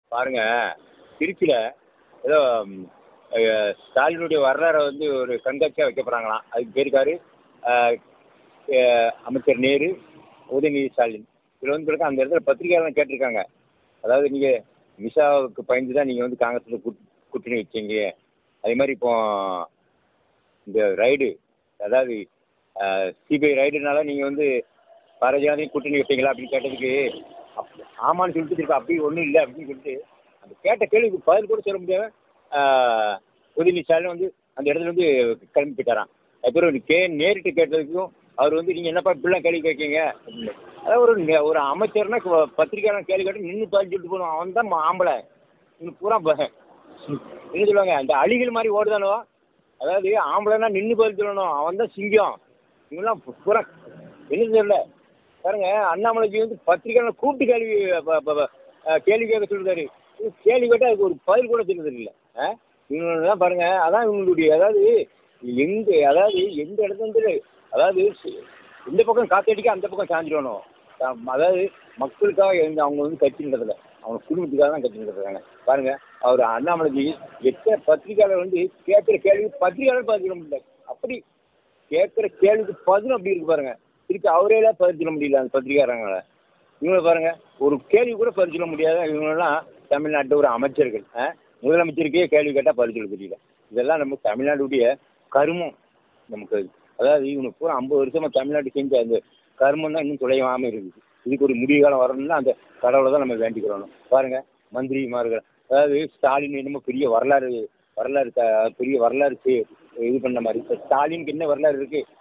பாருங்க திருச்சியில் ஏதோ ம், அஹ், ஸ்டாலினுடைய வரலாறை வந்து ஒரு கண்காட்சியாக வைக்க போகிறாங்களாம் அதுக்கு பேருக்காரு அமைச்சர் நேரு உதயநிதி ஸ்டாலின் இதில் வந்து பிறகு அந்த இடத்துல பத்திரிகையாளர் கேட்டிருக்காங்க அதாவது நீங்கள் மிசாவுக்கு பயந்து தான் நீங்கள் வந்து காங்கிரஸில் கூட் கூட்டணி வச்சீங்க அதே மாதிரி இப்போ இந்த ரைடு அதாவது சிபிஐ ரைடுனால நீங்கள் வந்து பாரதியாரையும் கூட்டணி வைப்பீங்களா அப்படின்னு கேட்டதுக்கு அப் ஆமான்னு சொல்லிட்டு திருப்பி அப்படி ஒன்றும் இல்லை அப்படின்னு சொல்லிட்டு அந்த கேட்ட கேள்விக்கு பதில் கூட சொல்ல முடியாம ஆஹ், உதயநிதி ஸ்டாலின் வந்து அந்த இடத்துல வந்து கிளம்பி போயிட்டாராம் அப்புறம் கே நேரிட்டு கேட்டதுக்கும் அவர் வந்து நீங்கள் என்னப்பா இப்படிலாம் கேள்வி கேட்கீங்க அப்படின்னு அதாவது ஒரு நெ- ஒரு அமைச்சர்னா இப்போ பத்திரிக்கையாளர் கேள்வி கேட்டு நின்று பதில் சொல்லிட்டு போகணும் அவன் தான் ஆம்பளை இன்னும் பூரா ப- என்ன சொல்லுவாங்க அந்த அழிகள் மாதிரி ஓடுதானோ அதாவது ஆம்பளைனா நின்று பதில் சொல்லணும் அவன் தான் சிங்கம் இவங்கெல்லாம் பு- பூரா என்ன தெரியல பாருங்க அண்ணாமலைக்கு வந்து பத்திரிக்கையாளர் கூப்பிட்டு கேள்வி ப- ப- ப- அஹ் கேள்வி கேட்க சொல்லுறாரு இது கேள்வி கேட்டால் அதுக்கு ஒரு பதில் கூட சொல்லுறது இல்லை இவங்க தான் பாருங்க அதான் இவங்களுடைய அதாவது எங்க அதாவது எந்த இடத்துல இருந்து அதாவது சி- இந்த பக்கம் காத்தடிக்க அந்த பக்கம் சாஞ்சிடணும் அஹ் அதாவது மக்களுக்காக எங்க அவங்க வந்து கட்சின்றதில்ல அவங்க குடும்பத்துக்காக தான் கட்சின்றாங்க பாருங்க அவர் அண்ணாமலைஜி எத்தனை பத்திரிகையாளர் வந்து கேட்குற கேள்வி பத்திரிகையாளர் பதில் சொல்ல முடியல அப்படி கேட்குற கேள்விக்கு பதிலும் அப்படி இருக்கு பாருங்க திருப்பி அவரே பதில் சொல்ல முடியல அந்த பத்திரிகையாளங்களை இவங்களை பாருங்க ஒரு கேள்வி கூட பதில் சொல்ல முடியாத இவங்கெல்லாம் தமிழ்நாட்டு ஒரு அமைச்சர்கள் ஆ? முதலமைச்சருக்கே கேள்வி கேட்டால் பதில் சொல்ல தெரியல இதெல்லாம் நம்ம தமிழ்நாட்டுடைய கருமம் நமக்கு அதாவது இவனுக்கு பூரா ஐம்பது வருஷமா தமிழ்நாட்டு செஞ்ச அந்த கருமம் தான் இன்னும் துளையாமல் இருக்குது இதுக்கு ஒரு முடிவு காலம் வரணும்னா அந்த கடவுளை தான் நம்ம வேண்டிக்கிறோம் பாருங்க மந்திரிமார்கள் அதாவது ஸ்டாலின் என்னமோ பெரிய வரலாறு வரலாறு த- பெரிய வரலாறு செ- இது பண்ண மாதிரி இப்போ ஸ்டாலினுக்கு என்ன வரலாறு இருக்கு